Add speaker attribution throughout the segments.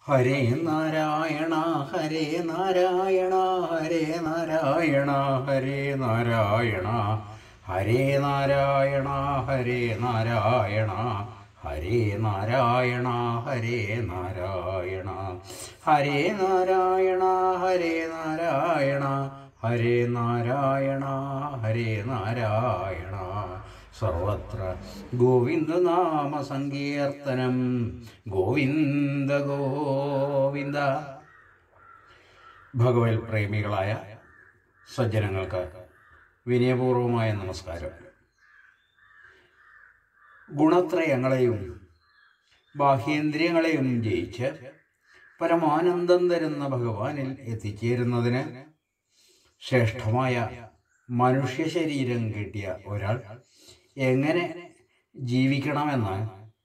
Speaker 1: ഹരേ നാരായണ ഹരേ നാരായണ ഹരേ നാരായണ ഹരേ നാരായണ ഹരേ നാരായണ ഹരേ നാരായണ ഹരേ നാരായണ ഹരേ നാരായണ ഹരേ നാരായണ ഹരേ നാരായണ ഹരേ നാരായണ ഹരേ നാരായണ സർവത്ര ഗോവിന്ദനാമ സങ്കീർത്തനം ഗോവിന്ദ ഗോവിന്ദ ഭഗവത് പ്രേമികളായ സജ്ജനങ്ങൾക്ക് വിനയപൂർവമായ നമസ്കാരം ഗുണത്രയങ്ങളെയും ബാഹ്യേന്ദ്രിയങ്ങളെയും ജയിച്ച് പരമാനന്ദം തരുന്ന ഭഗവാനിൽ എത്തിച്ചേരുന്നതിന് ശ്രേഷ്ഠമായ മനുഷ്യ ശരീരം കിട്ടിയ ഒരാൾ എങ്ങനെ ജീവിക്കണമെന്ന്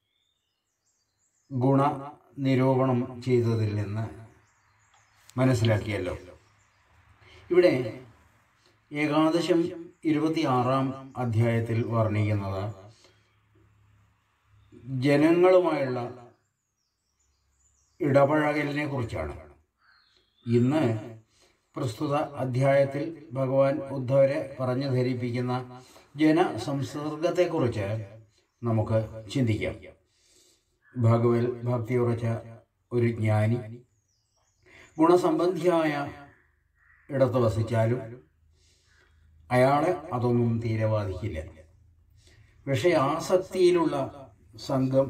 Speaker 1: ഗുണ നിരൂപണം ചെയ്തതിൽ നിന്ന് മനസ്സിലാക്കിയല്ലോ ഇവിടെ ഏകാദശം ഇരുപത്തിയാറാം അധ്യായത്തിൽ വർണ്ണിക്കുന്നത് ജനങ്ങളുമായുള്ള ഇടപഴകലിനെ കുറിച്ചാണ് ഇന്ന് പ്രസ്തുത അധ്യായത്തിൽ ഭഗവാൻ ഉദ്ധവരെ പറഞ്ഞു ധരിപ്പിക്കുന്ന ജനസംസർഗത്തെക്കുറിച്ച് നമുക്ക് ചിന്തിക്കാം ഭഗവത് ഭക്തി ഉറച്ച ഒരു ജ്ഞാനി ഗുണസംബന്ധിയായ ഇടത്ത് വസിച്ചാലും അയാളെ അതൊന്നും തീരെ ബാധിക്കില്ല വിഷയാസക്തിയിലുള്ള സംഘം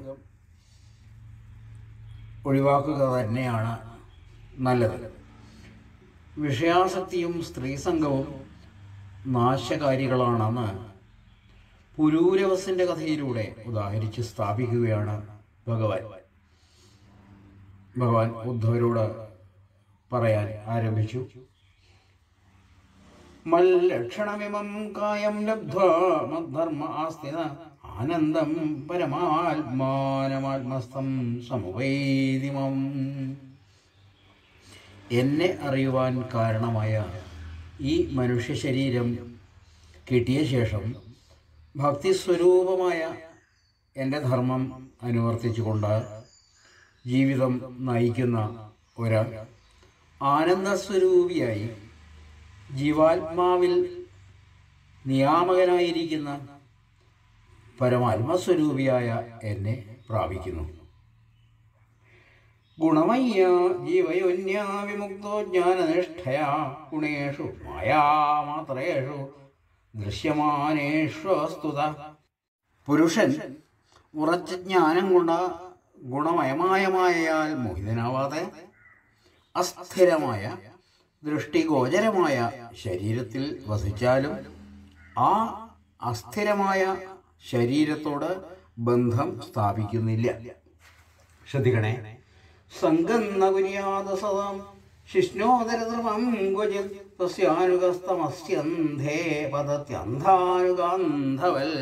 Speaker 1: ഒഴിവാക്കുക തന്നെയാണ് നല്ലത് വിഷയാസക്തിയും സ്ത്രീ സംഘവും നാശകാരികളാണെന്ന് പുരൂരവസിന്റെ കഥയിലൂടെ ഉദാഹരിച്ച് സ്ഥാപിക്കുകയാണ് ഭഗവാൻ ഭഗവാൻ ഉദ്ധവരോട് പറയാൻ ആരംഭിച്ചു മല്ലക്ഷണമിമം കായം ലബ്ധ്വാ മദ്ധർമ്മ ആസ്ഥിത ആനന്ദം പരമാത്മാനമാത്മസ്ഥം സമുപൈതിമം എന്നെ അറിയുവാൻ കാരണമായ ഈ മനുഷ്യ ശരീരം കിട്ടിയ ശേഷം ഭക്തിസ്വരൂപമായ എൻ്റെ ധർമ്മം അനുവർത്തിച്ചുകൊണ്ട് ജീവിതം നയിക്കുന്ന ഒരാൾ ആനന്ദസ്വരൂപിയായി ജീവാത്മാവിൽ നിയാമകനായിരിക്കുന്ന പരമാത്മസ്വരൂപിയായ എന്നെ പ്രാപിക്കുന്നു ഗുണമയ്യ ജീവയോന്യാ വിമുക്തോ ജ്ഞാനനിഷ്ഠയാ ഗുണേഷു മായാമാത്രേഷു ദൃശ്യമാനേഷു സ്തുത പുരുഷൻ ഉറച്ച ജ്ഞാനം കൊണ്ട് ഗുണമയമായ മായയാൽ മോഹിതനാവാതെ അസ്ഥിരമായ ദൃഷ്ടിഗോചരമായ ശരീരത്തിൽ വസിച്ചാലും ആ അസ്ഥിരമായ ശരീരത്തോട് ബന്ധം സ്ഥാപിക്കുന്നില്ല ശ്രദ്ധിക്കണേ സംഗന്നകുര്യാത സദാം ശിഷ്ണോദരദ്രവം ക്വചിത് തസ്യാനുഗസ്തമസ്യന്ധേ പദത്യന്ധാനുഗാന്ധവൽ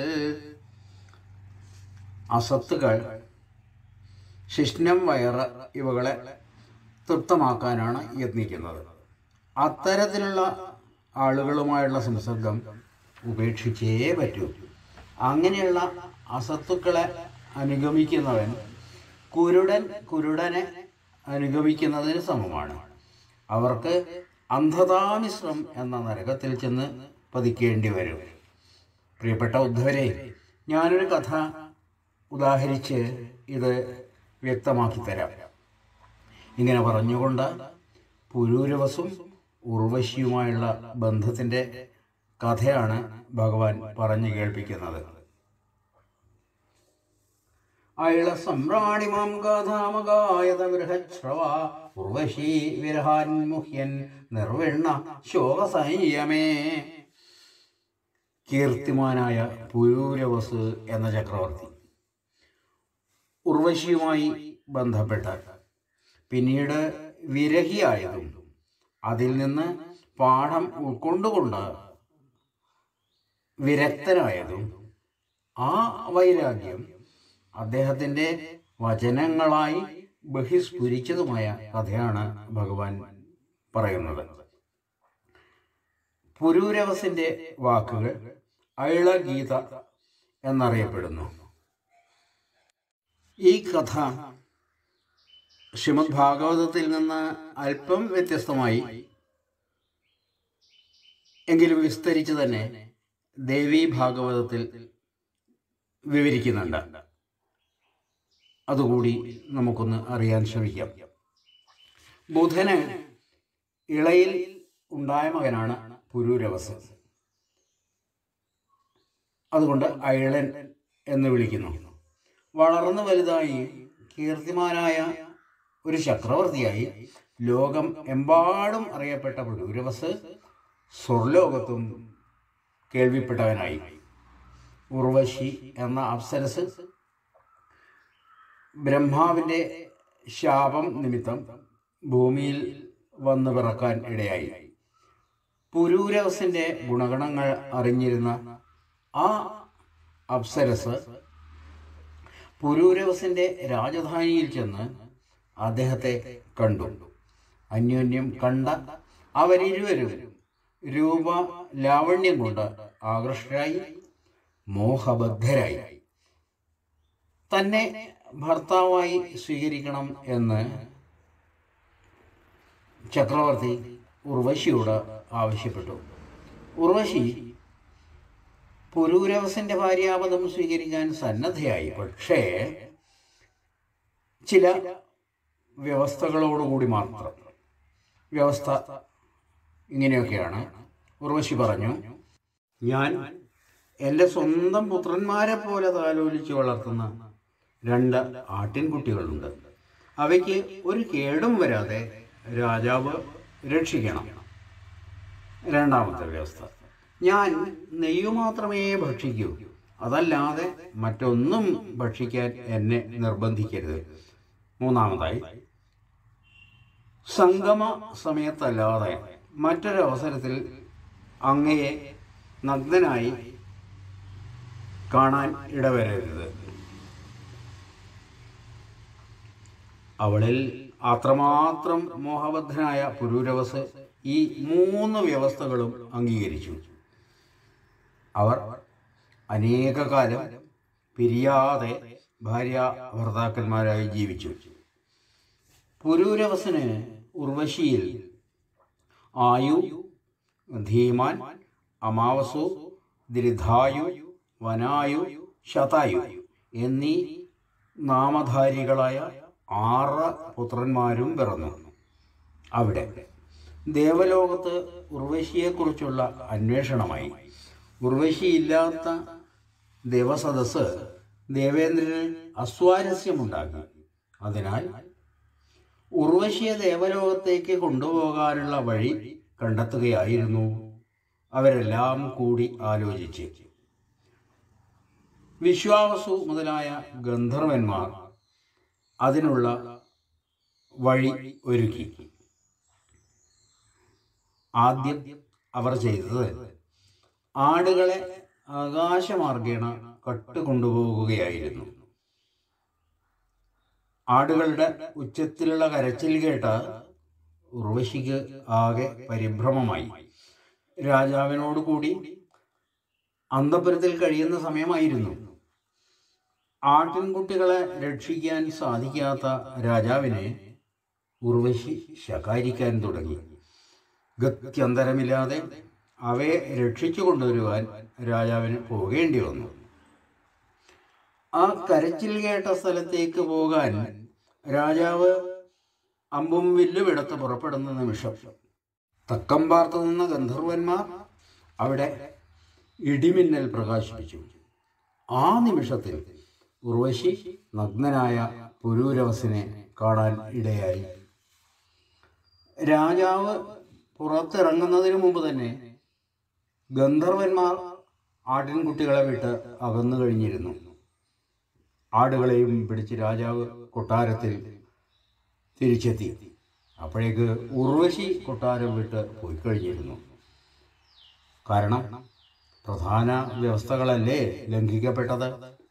Speaker 1: അസത്തുകൾ ശിഷ്ണം വയറ് ഇവകളെ തൃപ്തമാക്കാനാണ് യത്നിക്കുന്നത് അത്തരത്തിലുള്ള ആളുകളുമായുള്ള സംസർഗം ഉപേക്ഷിച്ചേ പറ്റൂ അങ്ങനെയുള്ള അസത്തുക്കളെ അനുഗമിക്കുന്നവൻ കുരുടൻ കുരുടനെ അനുഗമിക്കുന്നതിന് സമമാണ് അവർക്ക് അന്ധതാമിശ്രം എന്ന നരകത്തിൽ ചെന്ന് പതിക്കേണ്ടി വരും പ്രിയപ്പെട്ട ഉദ്ധവരെ ഞാനൊരു കഥ ഉദാഹരിച്ച് ഇത് വ്യക്തമാക്കി തരാം ഇങ്ങനെ പറഞ്ഞുകൊണ്ട് പുരൂരവസും ഉർവശിയുമായുള്ള ബന്ധത്തിൻ്റെ കഥയാണ് ഭഗവാൻ പറഞ്ഞു കേൾപ്പിക്കുന്നത് അയള സമ്രാണിമാം ഗാഥാമഗായത ബൃഹശ്രവ ഉർവശി വിരഹാൻമുഹ്യൻ നിർവിണ്ണ ശോകസംയമേ കീർത്തിമാനായ പുരൂരവസ് എന്ന ചക്രവർത്തി ഉർവശിയുമായി ബന്ധപ്പെട്ട പിന്നീട് വിരഹിയായതും അതിൽ നിന്ന് പാഠം ഉൾക്കൊണ്ടുകൊണ്ട് വിരക്തനായതും ആ വൈരാഗ്യം അദ്ദേഹത്തിൻ്റെ വചനങ്ങളായി ബഹിസ്ഫുരിച്ചതുമായ കഥയാണ് ഭഗവാൻ പറയുന്നത് പുരൂരവസിന്റെ വാക്കുകൾ അയളഗീത എന്നറിയപ്പെടുന്നു ഈ കഥ ശ്രീമദ് ഭാഗവതത്തിൽ നിന്ന് അല്പം വ്യത്യസ്തമായി എങ്കിലും വിസ്തരിച്ച് തന്നെ ദേവി ഭാഗവതത്തിൽ വിവരിക്കുന്നുണ്ട് അതുകൂടി നമുക്കൊന്ന് അറിയാൻ ശ്രമിക്കാം ബുധന് ഇളയിൽ ഉണ്ടായ മകനാണ് പുരൂരവസ് അതുകൊണ്ട് അയളൻ എന്ന് വിളിക്കുന്നു വളർന്നു വലുതായി കീർത്തിമാനായ ഒരു ചക്രവർത്തിയായി ലോകം എമ്പാടും അറിയപ്പെട്ട പുരൂരവസ് സ്വർലോകത്തും കേൾവിപ്പെട്ടവനായി ഉർവശി എന്ന അപ്സരസ് ബ്രഹ്മാവിൻ്റെ ശാപം നിമിത്തം ഭൂമിയിൽ വന്നു പിറക്കാൻ ഇടയായി പുരൂരവസിൻ്റെ ഗുണഗണങ്ങൾ അറിഞ്ഞിരുന്ന ആ അപ്സരസ് പുരൂരവസിൻ്റെ രാജധാനിയിൽ ചെന്ന് അദ്ദേഹത്തെ കണ്ടു അന്യോന്യം കണ്ട അവരിരുവരും രൂപ ലാവണ്യം കൊണ്ട് ആകൃഷ്ടരായി മോഹബദ്ധരായി തന്നെ ഭർത്താവായി സ്വീകരിക്കണം എന്ന് ചക്രവർത്തി ഉർവശിയോട് ആവശ്യപ്പെട്ടു ഉർവശി പുരൂരവസിന്റെ ഭാര്യാപദം സ്വീകരിക്കാൻ സന്നദ്ധയായി പക്ഷേ ചില വ്യവസ്ഥകളോടുകൂടി മാത്രം വ്യവസ്ഥ ഇങ്ങനെയൊക്കെയാണ് ഉർവശി പറഞ്ഞു ഞാൻ എൻ്റെ സ്വന്തം പുത്രന്മാരെ പോലെ താലോലിച്ച് വളർത്തുന്ന രണ്ട് ആട്ടിൻകുട്ടികളുണ്ട് അവയ്ക്ക് ഒരു കേടും വരാതെ രാജാവ് രക്ഷിക്കണം രണ്ടാമത്തെ വ്യവസ്ഥ ഞാൻ നെയ്യു മാത്രമേ ഭക്ഷിക്കൂ അതല്ലാതെ മറ്റൊന്നും ഭക്ഷിക്കാൻ എന്നെ നിർബന്ധിക്കരുത് മൂന്നാമതായി സംഗമ സമയത്തല്ലാതെ മറ്റൊരവസരത്തിൽ അങ്ങയെ നഗ്നനായി കാണാൻ ഇടവരരുത് അവളിൽ അത്രമാത്രം മോഹബദ്ധനായ പുരൂരവസ് ഈ മൂന്ന് വ്യവസ്ഥകളും അംഗീകരിച്ചു അവർ അനേക കാലം പിരിയാതെ ഭാര്യ ഭർത്താക്കന്മാരായി ജീവിച്ചു പുരൂരവസന് ഉർവശിയിൽ ആയു ധീമാൻ അമാവസു ദൃധായു വനായു ശതായു എന്നീ നാമധാരികളായ ആറ് പുത്രന്മാരും പിറന്നു അവിടെ ദേവലോകത്ത് ഉർവശിയെക്കുറിച്ചുള്ള അന്വേഷണമായി ഉർവശിയില്ലാത്ത ദേവസദസ് ദേവേന്ദ്രന് അസ്വാരസ്യമുണ്ടാക്കി അതിനാൽ ഉർവശിയെ ദേവലോകത്തേക്ക് കൊണ്ടുപോകാനുള്ള വഴി കണ്ടെത്തുകയായിരുന്നു അവരെല്ലാം കൂടി ആലോചിച്ച് വിശ്വാവസു മുതലായ ഗന്ധർവന്മാർ അതിനുള്ള വഴി ഒരുക്കി ആദ്യം അവർ ചെയ്തത് ആടുകളെ ആകാശമാർഗേണ കട്ടുകൊണ്ടുപോകുകയായിരുന്നു ആടുകളുടെ ഉച്ചത്തിലുള്ള കരച്ചിൽ കേട്ട ഉർവശിക്ക് ആകെ പരിഭ്രമമായി രാജാവിനോട് കൂടി അന്തപുരത്തിൽ കഴിയുന്ന സമയമായിരുന്നു ആട്ടിൻകുട്ടികളെ രക്ഷിക്കാൻ സാധിക്കാത്ത രാജാവിനെ ഉർവശി ശകാരിക്കാൻ തുടങ്ങി ഗത്യന്തരമില്ലാതെ അവയെ രക്ഷിച്ചു കൊണ്ടുവരുവാൻ രാജാവിന് പോകേണ്ടി വന്നു ആ കരച്ചിൽ കേട്ട സ്ഥലത്തേക്ക് പോകാൻ രാജാവ് അമ്പും വില്ലും എടുത്ത് പുറപ്പെടുന്ന നിമിഷം തക്കം പാർത്തു നിന്ന ഗന്ധർവന്മാർ അവിടെ ഇടിമിന്നൽ പ്രകാശിപ്പിച്ചു ആ നിമിഷത്തിൽ ഉർവശി നഗ്നനായ പുരൂരവസിനെ കാണാൻ ഇടയായി രാജാവ് പുറത്തിറങ്ങുന്നതിന് മുമ്പ് തന്നെ ഗന്ധർവന്മാർ ആട്ടിൻകുട്ടികളെ വിട്ട് അകന്നു കഴിഞ്ഞിരുന്നു ആടുകളെയും പിടിച്ച് രാജാവ് കൊട്ടാരത്തിൽ തിരിച്ചെത്തി അപ്പോഴേക്ക് ഉർവശി കൊട്ടാരം വിട്ട് പോയി കഴിഞ്ഞിരുന്നു കാരണം പ്രധാന വ്യവസ്ഥകളല്ലേ ലംഘിക്കപ്പെട്ടത്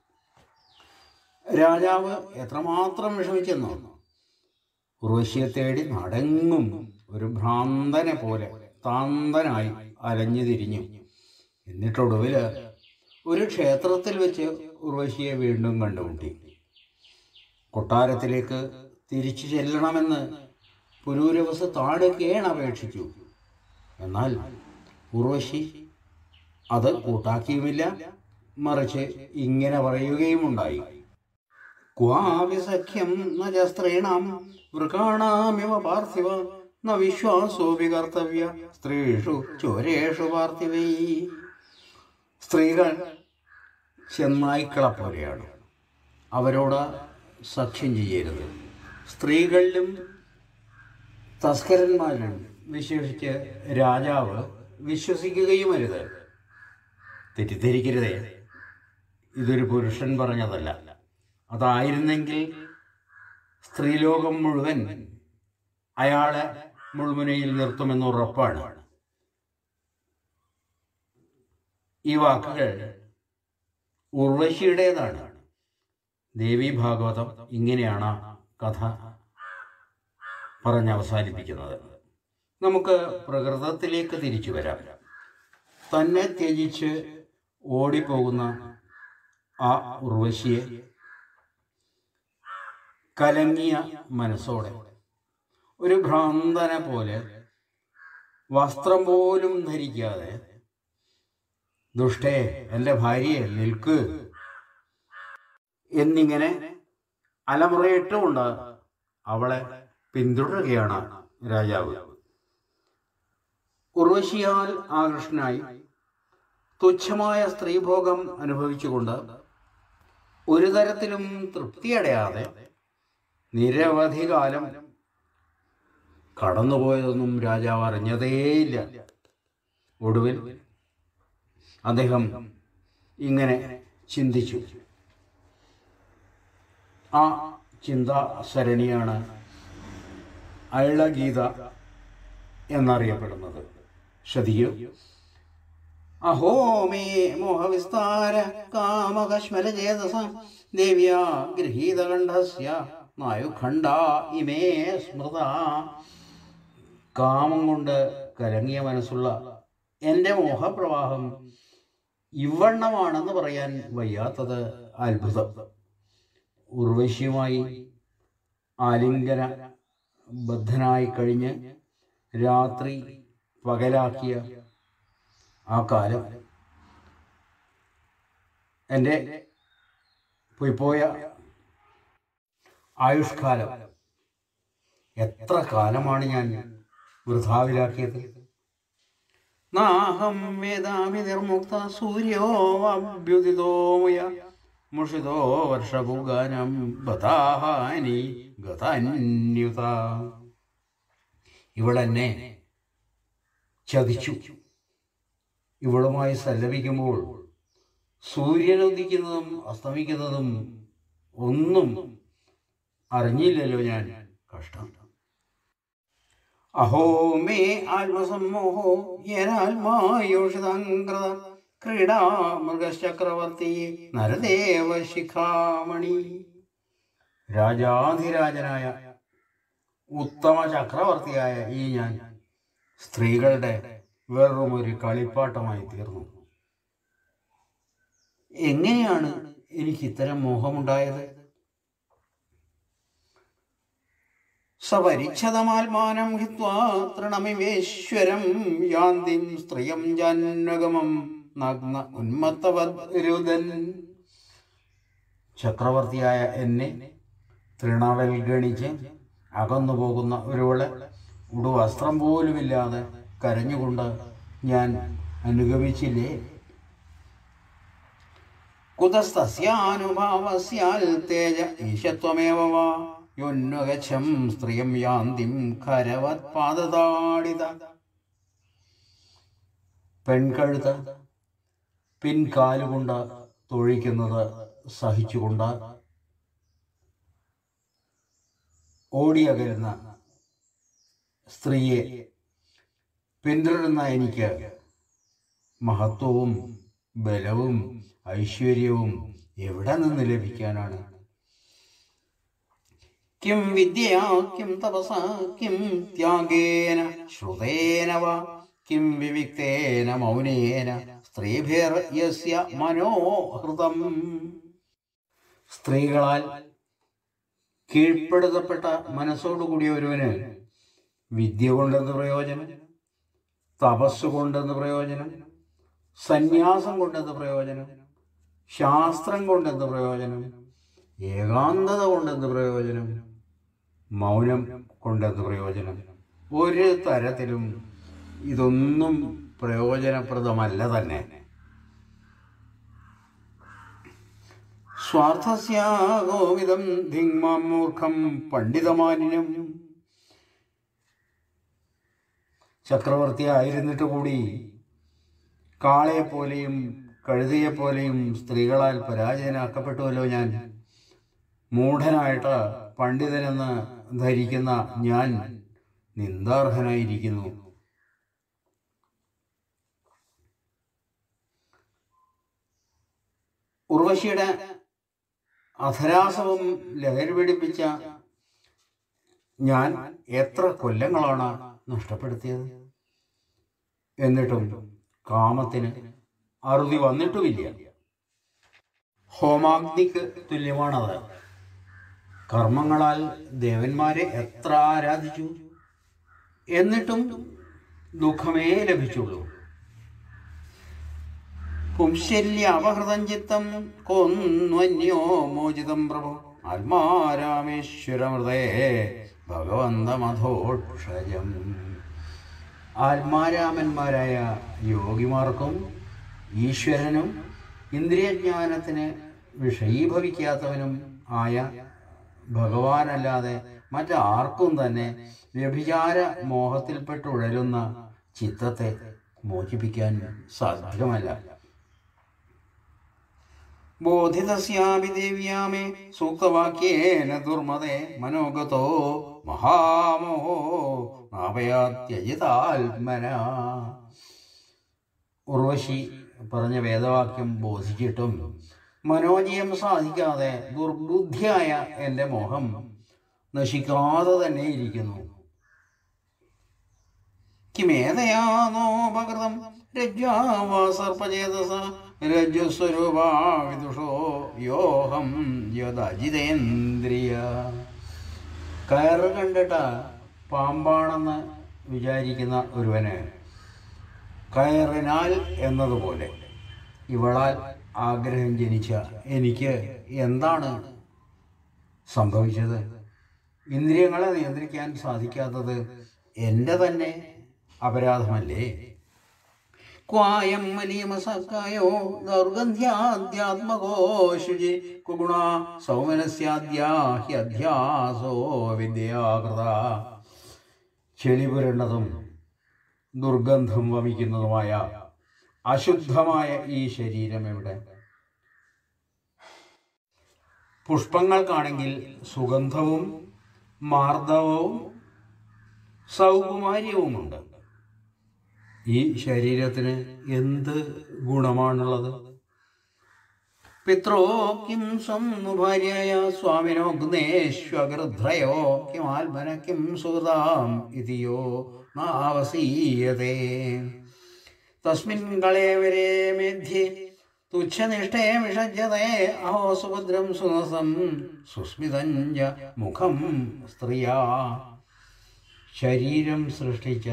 Speaker 1: രാജാവ് എത്രമാത്രം വിഷമിച്ചെന്നോ ഉർവശിയെ തേടി നടങ്ങും ഒരു ഭ്രാന്തനെ പോലെ താന്തനായി അലഞ്ഞു തിരിഞ്ഞു എന്നിട്ടൊടുവിൽ ഒരു ക്ഷേത്രത്തിൽ വെച്ച് ഉർവശിയെ വീണ്ടും കണ്ടുമുട്ടി കൊട്ടാരത്തിലേക്ക് തിരിച്ചു ചെല്ലണമെന്ന് പുരൂരവസ് താടുകേണപേക്ഷിച്ചു എന്നാൽ ഉർവശി അത് കൂട്ടാക്കിയുമില്ല മറിച്ച് ഇങ്ങനെ പറയുകയുമുണ്ടായി ക്വാപി സഖ്യം ന ച സ്ത്രീണാം വൃകാണാമിവ പാർത്ഥിവ ന വിശ്വാസോപി കർത്തവ്യ സ്ത്രീഷു ചോരേഷു പാർത്ഥിവൈ സ്ത്രീകൾ ചെന്നായ്ക്കളെ പോലെയാണ് അവരോട് സഖ്യം ചെയ്യരുത് സ്ത്രീകളിലും തസ്കരന്മാരിലും വിശേഷിച്ച് രാജാവ് വിശ്വസിക്കുകയും അരുത് തെറ്റിദ്ധരിക്കരുതേ ഇതൊരു പുരുഷൻ പറഞ്ഞതല്ല അതായിരുന്നെങ്കിൽ സ്ത്രീലോകം മുഴുവൻ അയാളെ മുൾമുനയിൽ നിർത്തുമെന്ന് ഉറപ്പാണ് ഈ വാക്കുകൾ ഉർവശിയുടേതാണ് ദേവി ഭാഗവതം ഇങ്ങനെയാണ് കഥ പറഞ്ഞ് അവസാനിപ്പിക്കുന്നത് നമുക്ക് പ്രകൃതത്തിലേക്ക് തിരിച്ചു വരാം തന്നെ ത്യജിച്ച് ഓടിപ്പോകുന്ന ആ ഉർവശിയെ കലങ്ങിയ മനസ്സോടെ ഒരു ഭ്രാന്തനെ പോലെ വസ്ത്രം പോലും ധരിക്കാതെ ദുഷ്ടേ എൻ്റെ ഭാര്യയെ നിൽക്ക് എന്നിങ്ങനെ അലമുറയിട്ടുകൊണ്ട് അവളെ പിന്തുടരുകയാണ് രാജാവ് ഉർവശിയാൽ ആകൃഷ്ടനായി തുച്ഛമായ സ്ത്രീഭോഗം അനുഭവിച്ചുകൊണ്ട് ഒരു തരത്തിലും തൃപ്തിയടയാതെ നിരവധി കാലം കടന്നുപോയതൊന്നും രാജാവ് അറിഞ്ഞതേയില്ല ഒടുവിൽ അദ്ദേഹം ഇങ്ങനെ ചിന്തിച്ചു ആ ചിന്താസരണിയാണ് അയളഗീത എന്നറിയപ്പെടുന്നത് ശ്രദ്ധിക്കൂ അഹോ മേ മോഹവിസ്താര കാമകശ്മലചേതസ ദേവ്യാ ഗൃഹീതകണ്ഠസ്യ നായുഖണ്ഡ ഇമേ സ്മൃത കാമം കൊണ്ട് കലങ്ങിയ മനസ്സുള്ള എൻ്റെ മോഹപ്രവാഹം ഇവണ്ണമാണെന്ന് പറയാൻ വയ്യാത്തത് അത്ഭുതം ഉർവശിയുമായി ആലിംഗന ബദ്ധനായി കഴിഞ്ഞ് രാത്രി പകലാക്കിയ ആ കാലം എൻ്റെ പോയിപ്പോയ ആയുഷ്കാലം എത്ര കാലമാണ് ഞാൻ വൃഥാവിലാക്കിയത് നാഹം വേദാമി നിർമുക്ത സൂര്യോ അഭ്യുദിതോമുയ മുഷിതോ വർഷഭുഗാനം ബതാഹാനി ഗതാന്യുത ഇവളെന്നെ ചതിച്ചു ഇവളുമായി സല്ലപിക്കുമ്പോൾ സൂര്യൻ ഉദിക്കുന്നതും അസ്തമിക്കുന്നതും ഒന്നും അറിഞ്ഞില്ലല്ലോ ഞാൻ കഷ്ടം അഹോ മേ ആത്മസമ്മോഹോ യനാത്മായോഷിതാംകൃത ക്രീഡാ മൃഗചക്രവർത്തി നരദേവ ശിഖാമണി രാജാധിരാജനായ ഉത്തമ ചക്രവർത്തിയായ ഈ ഞാൻ സ്ത്രീകളുടെ വെറും ഒരു കളിപ്പാട്ടമായി തീർന്നു എങ്ങനെയാണ് എനിക്ക് ഇത്തരം മോഹമുണ്ടായത് സപരിച്ഛതമാത്മാനം ഹിത്വാ തൃണമിവേശ്വരം യാന്തിം സ്ത്രിയം ജാന്വഗമം നഗ്ന ഉന്മത്തവരുതൻ ചക്രവർത്തിയായ എന്നെ തൃണവൽഗണിച്ച് അകന്നു പോകുന്ന ഒരുവളെ ഉടുവസ്ത്രം പോലുമില്ലാതെ കരഞ്ഞുകൊണ്ട് ഞാൻ അനുഗമിച്ചില്ലേ കുതസ്തസ്യാനുഭാവസ്യാൽ തേജ ഈശത്വമേവ വാ യൊന്വഗച്ഛം സ്ത്രിയം യാന്തിം ഖരവത് പാദതാടിത പെൺകഴുത്ത് പിൻകാലുകൊണ്ട് തൊഴിക്കുന്നത് സഹിച്ചുകൊണ്ട് ഓടിയകലുന്ന സ്ത്രീയെ പിന്തുടരുന്ന എനിക്ക് മഹത്വവും ബലവും ഐശ്വര്യവും എവിടെ നിന്ന് ലഭിക്കാനാണ് കിം വിദ്യയാ കിം തപസ കിം ത്യാഗേന ശ്രുതേന വാ കിം വിവിക്തേന മൗനേന സ്ത്രീഭിർ യസ്യ മനോഹൃതം സ്ത്രീകളാൽ കീഴ്പ്പെടുത്തപ്പെട്ട മനസ്സോടുകൂടിയ ഒരുവന് വിദ്യ കൊണ്ടെന്ത് പ്രയോജനം തപസ് കൊണ്ടെന്ത് പ്രയോജനം സന്യാസം കൊണ്ടെന്ത് പ്രയോജനം ശാസ്ത്രം കൊണ്ടെന്ത് പ്രയോജനം ഏകാന്തത കൊണ്ടെന്ത് പ്രയോജനം മൗനം കൊണ്ടെന്ത് പ്രയോജനം ഒരു തരത്തിലും ഇതൊന്നും പ്രയോജനപ്രദമല്ല തന്നെ സ്വാർത്ഥസ്യാഗോമിതം ധിങ്മാം മൂർഖം പണ്ഡിതമാനിനം ചക്രവർത്തി ആയിരുന്നിട്ട് കൂടി കാളയെപ്പോലെയും കഴുതയെപ്പോലെയും സ്ത്രീകളാൽ പരാജയനാക്കപ്പെട്ടുവല്ലോ ഞാൻ മൂഢനായിട്ട് പണ്ഡിതനെന്ന് ധരിക്കുന്ന ഞാൻ നിന്ദാർഹനായിരിക്കുന്നു ഉർവശിയുടെ അധരാസവും ലഹരി പിടിപ്പിച്ച ഞാൻ എത്ര കൊല്ലങ്ങളാണ് നഷ്ടപ്പെടുത്തിയത് എന്നിട്ടും കാമത്തിന് അറുതി വന്നിട്ടുമില്ല ഹോമാഗ്നിക്ക് തുല്യമാണത് കർമ്മങ്ങളാൽ ദേവന്മാരെ എത്ര ആരാധിച്ചു എന്നിട്ടും ദുഃഖമേ ലഭിച്ചുള്ളൂ പുംശല്യ അപഹൃതം ചിത്തം കൊന്വന്യോ മോചിതം പ്രഭു ആത്മാരാമേശ്വരമൃതേ ഭഗവന്തമധോക്ഷജം ആത്മാരാമന്മാരായ യോഗിമാർക്കും ഈശ്വരനും ഇന്ദ്രിയജ്ഞാനത്തിന് വിഷയീഭവിക്കാത്തവനും ആയ ഭഗവാനല്ലാതെ മറ്റാർക്കും തന്നെ വ്യഭിചാര മോഹത്തിൽപ്പെട്ടുഴലുന്ന ചിത്തത്തെ മോചിപ്പിക്കാൻ സാധ്യമല്ല ബോധിതസ്യാപി ദേവ്യാമേ സൂക്തവാക്യേന ദുർമതേ മനോഗതോ മഹാമോഹോ നാപയാത്യജിതാത്മന ഉർവശി പറഞ്ഞ വേദവാക്യം ബോധിച്ചിട്ടും മനോജയം സാധിക്കാതെ ദുർബുദ്ധിയായ എൻ്റെ മോഹം നശിക്കാതെ തന്നെ ഇരിക്കുന്നു കിമേതയാനോപകൃതം രജ്വാസർപ്പചേതസ രജ്ജുസ്വരൂപാ വിദുഷോ യോഹം യദജിതേന്ദ്രിയ കയറ് കണ്ടിട്ട് പാമ്പാണെന്ന് വിചാരിക്കുന്ന ഒരുവന് കയറിനാൽ എന്നതുപോലെ ഇവളാൽ ആഗ്രഹം ജനിച്ച എനിക്ക് എന്താണ് സംഭവിച്ചത് ഇന്ദ്രിയങ്ങളെ നിയന്ത്രിക്കാൻ സാധിക്കാത്തത് എൻ്റെ തന്നെ അപരാധമല്ലേ ക്വായം മലീമസക്കായോ ദൗർഗന്ധ്യാദ്യാത്മകോ ശുചി കുഗുണ സൗമനസ്യാദ്യാ ഹ്യധ്യാസോ വിദ്യാകൃത ചെളി പുരണ്ടതും ദുർഗന്ധം വമിക്കുന്നതുമായ അശുദ്ധമായ ഈ ശരീരം എവിടെ പുഷ്പങ്ങൾക്കാണെങ്കിൽ സുഗന്ധവും മാർദ്ദവവും സൗകുമാര്യവുമുണ്ട് ഈ ശരീരത്തിന് എന്ത് ഗുണമാണുള്ളത് പിത്രോ കിം സ്വം ഭാര്യയ സ്വാമിനോ ഗ്നേശ്വഗൃധ്രയോ കിമാത്മന കിം സുഹൃതാം ഇതിയോ നാവസീയതേ തസ്മിൻ കളേവരേ മേധ്യേ തുച്ഛനിഷ്ഠേ വിഷജ്യതേ അഹോ സുഭദ്രം സുനസം സുസ്മിതഞ്ച മുഖം സ്ത്രീയാ ശരീരം സൃഷ്ടിച്ച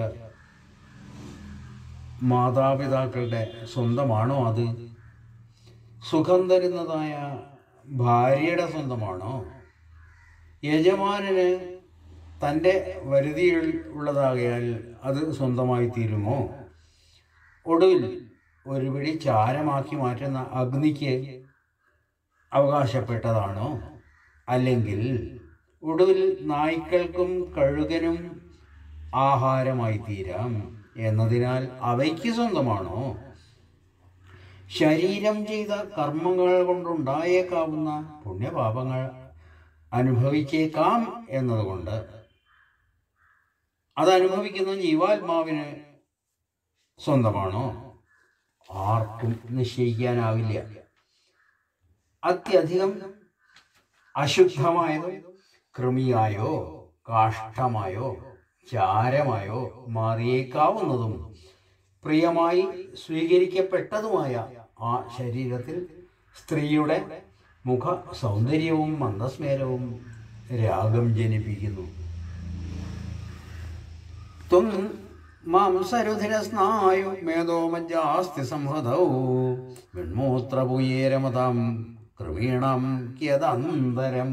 Speaker 1: മാതാപിതാക്കളുടെ സ്വന്തമാണോ അത് സുഖം തരുന്നതായ ഭാര്യയുടെ സ്വന്തമാണോ യജമാനന് തൻ്റെ വരുതിയിൽ ഉള്ളതാകയാൽ അത് സ്വന്തമായി തീരുമോ ഒടുവിൽ ഒരു പിടി ചാരമാക്കി മാറ്റുന്ന അഗ്നിക്ക് അവകാശപ്പെട്ടതാണോ അല്ലെങ്കിൽ ഒടുവിൽ നായ്ക്കൾക്കും കഴുകനും ആഹാരമായി തീരാം എന്നതിനാൽ അവയ്ക്ക് സ്വന്തമാണോ ശരീരം ചെയ്ത കർമ്മങ്ങൾ കൊണ്ടുണ്ടായേക്കാവുന്ന പുണ്യപാപങ്ങൾ അനുഭവിച്ചേക്കാം എന്നതുകൊണ്ട് അതനുഭവിക്കുന്ന ജീവാത്മാവിന് സ്വന്തമാണോ ആർക്കും നിശ്ചയിക്കാനാവില്ല അത്യധികം അശുദ്ധമായതോ കൃമിയായോ കാഷ്ടമായോ ചാരമായോ മാറിയേക്കാവുന്നതും പ്രിയമായി സ്വീകരിക്കപ്പെട്ടതുമായ ആ ശരീരത്തിൽ സ്ത്രീയുടെ മുഖ സൗന്ദര്യവും മന്ദസ്മേരവും രാഗം ജനിപ്പിക്കുന്നു ത്വം മാംസരുധിരസ്നായു മേധോമജ്ജാസ്തി സംഹൃതൗ വിൺമൂത്രപുയേരമതാം ക്രമീണം കിയതന്തരം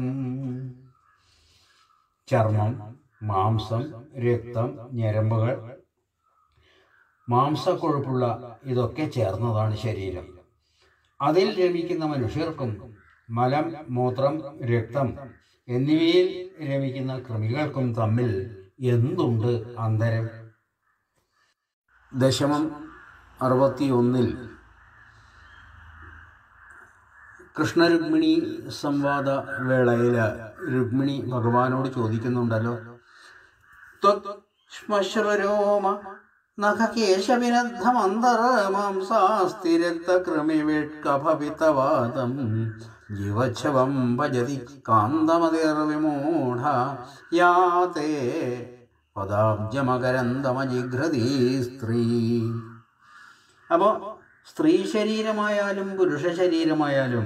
Speaker 1: ചർമ്മം മാംസം രക്തം ഞരമ്പുകൾ മാംസക്കൊഴുപ്പുള്ള ഇതൊക്കെ ചേർന്നതാണ് ശരീരം അതിൽ രമിക്കുന്ന മനുഷ്യർക്കും മലം മൂത്രം രക്തം എന്നിവയിൽ രമിക്കുന്ന കൃമികൾക്കും തമ്മിൽ എന്തുണ്ട് അന്തരം ദശമം അറുപത്തിയൊന്നിൽ കൃഷ്ണരുക്മിണി സംവാദ വേളയിൽ രുക്മിണി ഭഗവാനോട് ചോദിക്കുന്നുണ്ടല്ലോ ശ്മശ്രുരോമ നഖകേശവിനദ്ധമന്തരമാംസാസ്തിരക്തകൃമിവിഷ്കഭവിതവാദം ജീവച്ഛവം ഭജതി കാന്തമതിർവിമൂഢ യാതേ പദാബ്ജമകരന്തമജിഘ്രതീ സ്ത്രീ അപ്പോൾ സ്ത്രീ ശരീരമായാലും പുരുഷ ശരീരമായാലും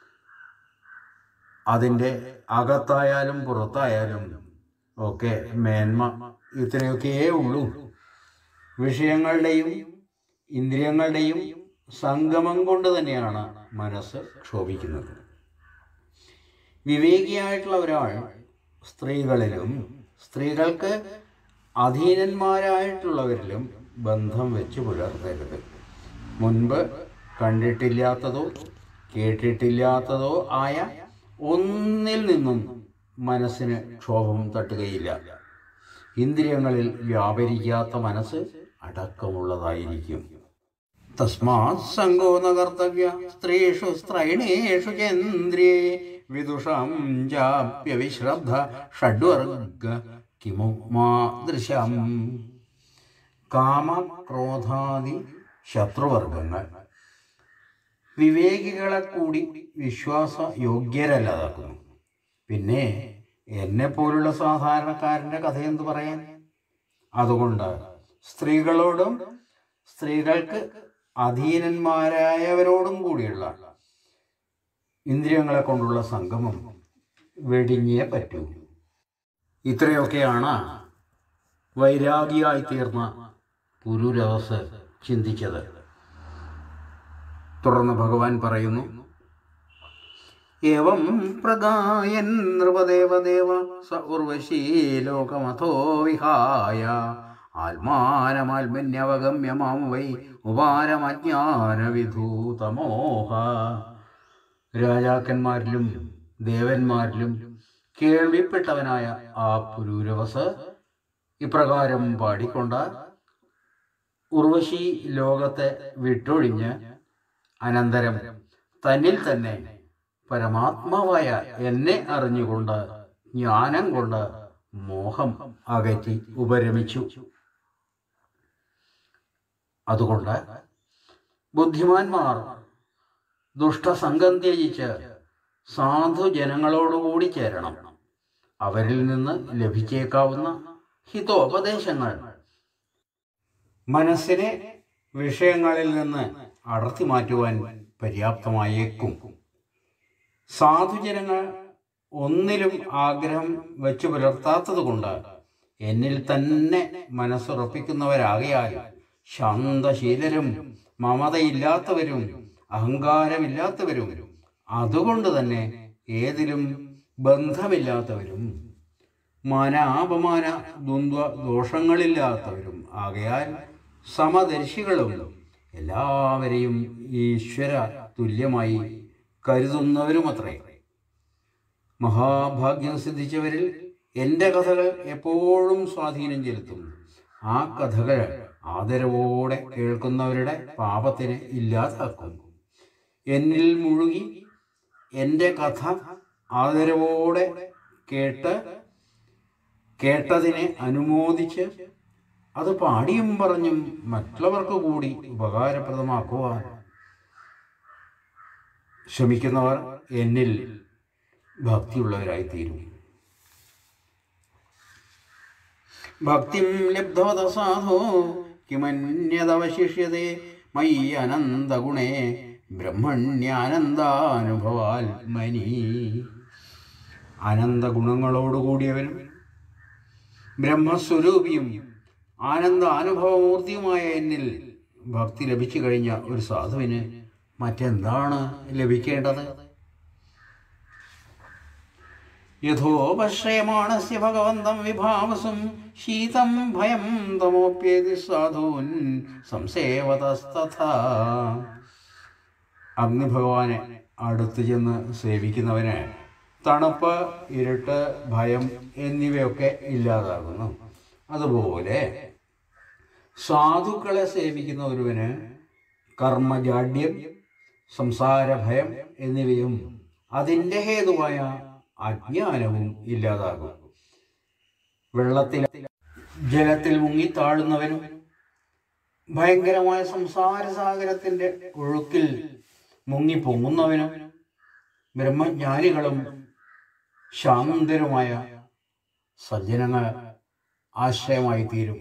Speaker 1: അതിൻ്റെ അകത്തായാലും പുറത്തായാലും ഒക്കെ മേന്മ ഇത്രയൊക്കെയേ ഉള്ളൂ വിഷയങ്ങളുടെയും ഇന്ദ്രിയങ്ങളുടെയും സംഗമം കൊണ്ട് തന്നെയാണ് മനസ്സ് ക്ഷോഭിക്കുന്നത് വിവേകിയായിട്ടുള്ള ഒരാൾ സ്ത്രീകളിലും സ്ത്രീകൾക്ക് അധീനന്മാരായിട്ടുള്ളവരിലും ബന്ധം വെച്ച് പുലർത്തരുത് മുൻപ് കണ്ടിട്ടില്ലാത്തതോ കേട്ടിട്ടില്ലാത്തതോ ആയ ഒന്നിൽ നിന്നും മനസ്സിന് ക്ഷോഭം തട്ടുകയില്ല ഇന്ദ്രിയങ്ങളിൽ വ്യാപരിക്കാത്ത മനസ്സ് അടക്കമുള്ളതായിരിക്കും തസ്മാത് സംഗോ ന കർത്തവ്യ സ്ത്രീഷു സ്ത്രൈണേഷു ചന്ദ്രിയേ വിദുഷാം ചാപ്യ വിശ്രദ്ധ ഷഡ്വർഗ കിമു മാദൃശം കാമ ക്രോധാദി ശത്രുവർഗങ്ങൾ വിവേകികളെ കൂടി വിശ്വാസ യോഗ്യരല്ലാതാക്കുന്നു പിന്നെ എന്നെ പോലുള്ള സാധാരണക്കാരൻ്റെ കഥ എന്ത് പറയാൻ അതുകൊണ്ട് സ്ത്രീകളോടും സ്ത്രീകൾക്ക് അധീനന്മാരായവരോടും കൂടിയുള്ള ഇന്ദ്രിയങ്ങളെ കൊണ്ടുള്ള സംഗമം വെടിഞ്ഞേ പറ്റൂ ഇത്രയൊക്കെയാണ് വൈരാഗിയായി തീർന്ന പുരുരവസ് ചിന്തിച്ചത് തുടർന്ന് ഭഗവാൻ പറയുന്നു ഏവം പ്രഗായൻ നൃപദേവദേവ സ ഉർവശീ ലോകമഥോ വിഹായ ആത്മാനമാത്മന്യവഗമ്യ മാം വൈ ഉപാരമജ്ഞാനവിധൂതമോഹ രാജാക്കന്മാരിലും ദേവന്മാരിലും കേൾവിപ്പെട്ടവനായ ആ പുരൂരവസ് ഇപ്രകാരം പാടിക്കൊണ്ട് ഉർവശി ലോകത്തെ വിട്ടൊഴിഞ്ഞ് അനന്തരം തന്നിൽ തന്നെ പരമാത്മാവായ എന്നെ അറിഞ്ഞുകൊണ്ട് ജ്ഞാനം കൊണ്ട് മോഹം അകറ്റി ഉപരമിച്ചു അതുകൊണ്ട് ബുദ്ധിമാന്മാർ ദുഷ്ടസംഘം ത്യജിച്ച് സാധുജനങ്ങളോടുകൂടി ചേരണം അവരിൽ നിന്ന് ലഭിച്ചേക്കാവുന്ന ഹിതോപദേശങ്ങൾ മനസ്സിനെ വിഷയങ്ങളിൽ നിന്ന് അടർത്തി മാറ്റുവാൻ പര്യാപ്തമായേക്കും സാധുജനങ്ങൾ ഒന്നിലും ആഗ്രഹം വെച്ചു പുലർത്താത്തത് കൊണ്ട് എന്നിൽ തന്നെ മനസ്സുറപ്പിക്കുന്നവരാകയാൽ ശാന്തശീലരും മമതയില്ലാത്തവരും അഹങ്കാരമില്ലാത്തവരും അതുകൊണ്ട് തന്നെ ഏതിലും ബന്ധമില്ലാത്തവരും മാനാപമാന ദ്വന്ദ്വ ദോഷങ്ങളില്ലാത്തവരും ആകയാൽ സമദർശികളും എല്ലാവരെയും ഈശ്വര തുല്യമായി കരുതുന്നവരുമത്രേ മഹാഭാഗ്യം സിദ്ധിച്ചവരിൽ എൻ്റെ കഥകൾ എപ്പോഴും സ്വാധീനം ചെലുത്തും ആ കഥകൾ ആദരവോടെ കേൾക്കുന്നവരുടെ പാപത്തിന് ഇല്ലാതാക്കും എന്നിൽ മുഴുകി എൻ്റെ കഥ ആദരവോടെ കേട്ട് കേട്ടതിനെ അനുമോദിച്ച് അത് പാടിയും പറഞ്ഞും മറ്റുള്ളവർക്ക് കൂടി ഉപകാരപ്രദമാക്കുവാൻ ശ്രമിക്കുന്നവർ എന്നിൽ ഭക്തിയുള്ളവരായിത്തീരും ഭക്തിം ലബ്ധവത സാധോ കിമന്യതവശിഷ്യതേ മയി അനന്തഗുണേ ബ്രഹ്മണ്യാനന്ദാനുഭവാത്മനി അനന്ത ഗുണങ്ങളോടുകൂടിയവനും ബ്രഹ്മസ്വരൂപിയും ആനന്ദ അനുഭവമൂർത്തിയുമായ എന്നിൽ ഭക്തി ലഭിച്ചു കഴിഞ്ഞ ഒരു സാധുവിന് മറ്റെന്താണ് ലഭിക്കേണ്ടത് യഥോപശ്രയമാണസ്യ ഭഗവന്തം വിഭാവസും ശീതം ഭയം തമോപ്യേതി സാധൂൻ സംസേവതസ്തഥാ അഗ്നിഭഗവാനെ അടുത്ത് ചെന്ന് സേവിക്കുന്നവന് തണുപ്പ് ഇരുട്ട് ഭയം എന്നിവയൊക്കെ ഇല്ലാതാകുന്നു അതുപോലെ സാധുക്കളെ സേവിക്കുന്ന ഒരുവന് കർമ്മജാഡ്യം സംസാരഭയം എന്നിവയും അതിൻ്റെ ഹേതുവായ അജ്ഞാനവും ഇല്ലാതാകും വെള്ളത്തിൽ ജലത്തിൽ മുങ്ങിത്താഴുന്നവനും ഭയങ്കരമായ സംസാരസാഗരത്തിൻ്റെ ഒഴുക്കിൽ മുങ്ങിപ്പൊങ്ങുന്നവനും ബ്രഹ്മജ്ഞാനികളും ശാന്തരുമായ സജ്ജനങ്ങൾ ആശ്രയമായി തീരും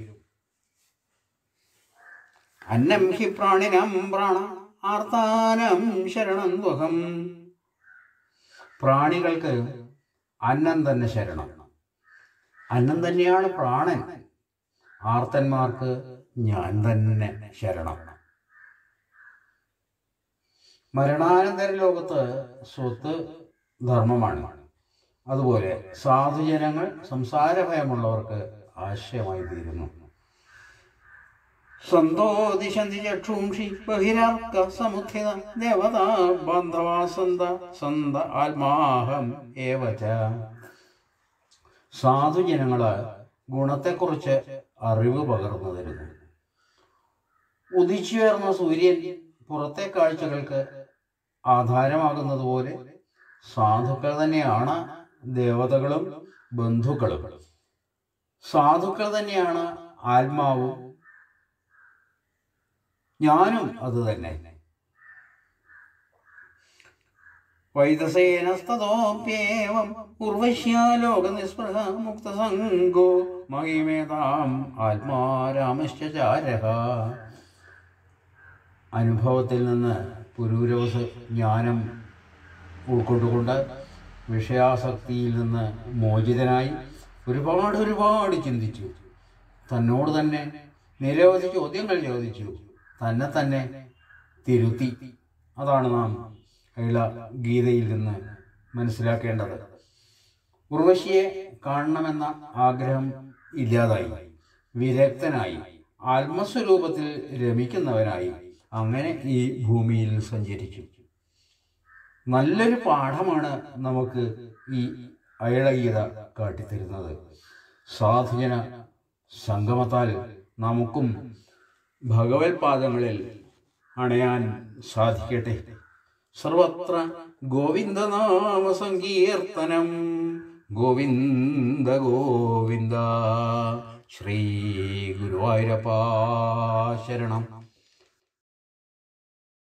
Speaker 1: അന്നം ഹി പ്രാണിനം പ്രാണ ആർത്താനം ശരണം ത്വഹം പ്രാണികൾക്ക് അന്നം തന്നെ ശരണം അന്നം തന്നെയാണ് പ്രാണൻ ആർത്തന്മാർക്ക് ഞാൻ തന്നെ ശരണം മരണാനന്തര ലോകത്ത് സ്വത്ത് ധർമ്മമാണ് അതുപോലെ സാധുജനങ്ങൾ സംസാരഭയമുള്ളവർക്ക് ആശയമായി തീരുന്നു സന്തോദിശന്തി ചക്ഷൂംഷി ബഹിരാർക്ക സമുദ്ധിത ദേവതാ ബാന്ധവാ സന്ത സന്ത ആത്മാഹം ഏവച സാധുജനങ്ങള് ഗുണത്തെക്കുറിച്ച് അറിവ് പകർന്നു തരുന്നു ഉദിച്ചുയർന്ന സൂര്യൻ പുറത്തെ കാഴ്ചകൾക്ക് ആധാരമാകുന്നത് പോലെ സാധുക്കൾ തന്നെയാണ് ദേവതകളും ബന്ധുക്കളും സാധുക്കൾ തന്നെയാണ് ആത്മാവും ഞാനും അത് തന്നെ വൈദസേനസ്തോപ്യേവം ഉർവശ്യാലോകനിസ്പൃഹ മുക്തസംഗോ മഹിമേതാം ആത്മാരാമശ്ചാരഹ അനുഭവത്തിൽ നിന്ന് പുരൂരവസ് ജ്ഞാനം ഉൾക്കൊണ്ടുകൊണ്ട് വിഷയാസക്തിയിൽ നിന്ന് മോചിതനായി ഒരുപാട് ഒരുപാട് ചിന്തിച്ചു തന്നോട് തന്നെ നിരവധി ചോദ്യങ്ങൾ ചോദിച്ചു തന്നെ തന്നെ തിരുത്തി അതാണ് നാം അയള ഗീതയിൽ നിന്ന് മനസ്സിലാക്കേണ്ടത് ഉർവശിയെ കാണണമെന്ന ആഗ്രഹം ഇല്ലാതായി വിരക്തനായി ആത്മസ്വരൂപത്തിൽ രമിക്കുന്നവനായി അങ്ങനെ ഈ ഭൂമിയിൽ സഞ്ചരിച്ചു നല്ലൊരു പാഠമാണ് നമുക്ക് ഈ അയളഗീത കാട്ടിത്തരുന്നത് സാധുജന സംഗമത്താൽ നമുക്കും ഭഗവത് പാദങ്ങളിൽ അണയാൻ സാധിക്കട്ടെ സർവത്ര ഗോവിന്ദനാമ സങ്കീർത്തനം ഗോവിന്ദ ഗോവിന്ദ ശ്രീ ഗുരുവായൂരപ്പാ ശരണം